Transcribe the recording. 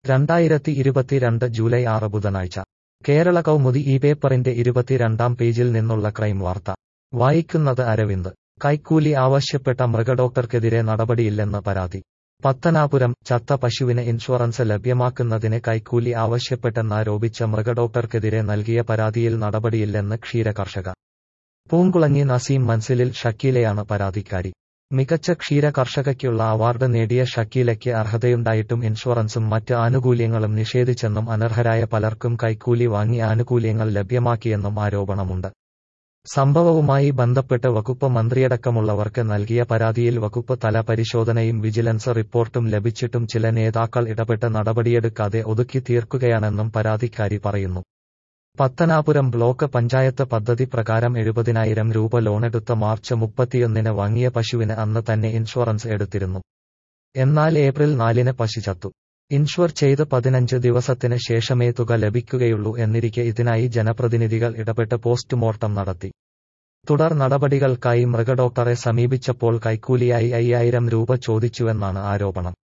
രണ്ടായിരത്തി ഇരുപത്തിരണ്ട് ജൂലൈ ആറ് ബുധനാഴ്ച കേരള കൗമുദി ഈ പേപ്പറിന്റെ ഇരുപത്തിരണ്ടാം പേജിൽ നിന്നുള്ള ക്രൈം വാർത്ത വായിക്കുന്നത് അരവിന്ദ് കൈക്കൂലി ആവശ്യപ്പെട്ട മൃഗഡോക്ടർക്കെതിരെ നടപടിയില്ലെന്ന് പരാതി പത്തനാപുരം ചത്ത പശുവിന് ഇൻഷുറൻസ് ലഭ്യമാക്കുന്നതിന് കൈക്കൂലി ആവശ്യപ്പെട്ടെന്നാരോപിച്ച മൃഗഡോക്ടർക്കെതിരെ നൽകിയ പരാതിയിൽ നടപടിയില്ലെന്ന് ക്ഷീരകർഷക പൂങ്കുളങ്ങി നസീം മൻസിലിൽ ഷക്കീലയാണ് പരാതിക്കാരി മികച്ച ക്ഷീര കർഷകയ്ക്കുള്ള അവാർഡ് നേടിയ ഷക്കീലയ്ക്ക് അർഹതയുണ്ടായിട്ടും ഇൻഷുറൻസും മറ്റ് ആനുകൂല്യങ്ങളും നിഷേധിച്ചെന്നും അനർഹരായ പലർക്കും കൈക്കൂലി വാങ്ങി ആനുകൂല്യങ്ങൾ ലഭ്യമാക്കിയെന്നും ആരോപണമുണ്ട് സംഭവവുമായി ബന്ധപ്പെട്ട് വകുപ്പ് മന്ത്രിയടക്കമുള്ളവർക്ക് നൽകിയ പരാതിയിൽ വകുപ്പ് തല പരിശോധനയും വിജിലൻസ് റിപ്പോർട്ടും ലഭിച്ചിട്ടും ചില നേതാക്കൾ ഇടപെട്ട് നടപടിയെടുക്കാതെ ഒതുക്കി തീർക്കുകയാണെന്നും പരാതിക്കാരി പറയുന്നു പത്തനാപുരം ബ്ലോക്ക് പഞ്ചായത്ത് പദ്ധതി പ്രകാരം എഴുപതിനായിരം രൂപ ലോണെടുത്ത മാർച്ച് മുപ്പത്തിയൊന്നിന് വാങ്ങിയ പശുവിന് അന്ന് തന്നെ ഇൻഷുറൻസ് എടുത്തിരുന്നു എന്നാൽ ഏപ്രിൽ നാലിന് പശു ചത്തു ഇൻഷുർ ചെയ്ത് പതിനഞ്ച് ദിവസത്തിന് ശേഷമേ തുക ലഭിക്കുകയുള്ളൂ എന്നിരിക്കെ ഇതിനായി ജനപ്രതിനിധികൾ ഇടപെട്ട് പോസ്റ്റ്മോർട്ടം നടത്തി തുടർ നടപടികൾക്കായി മൃഗഡോക്ടറെ സമീപിച്ചപ്പോൾ കൈക്കൂലിയായി അയ്യായിരം രൂപ ചോദിച്ചുവെന്നാണ് ആരോപണം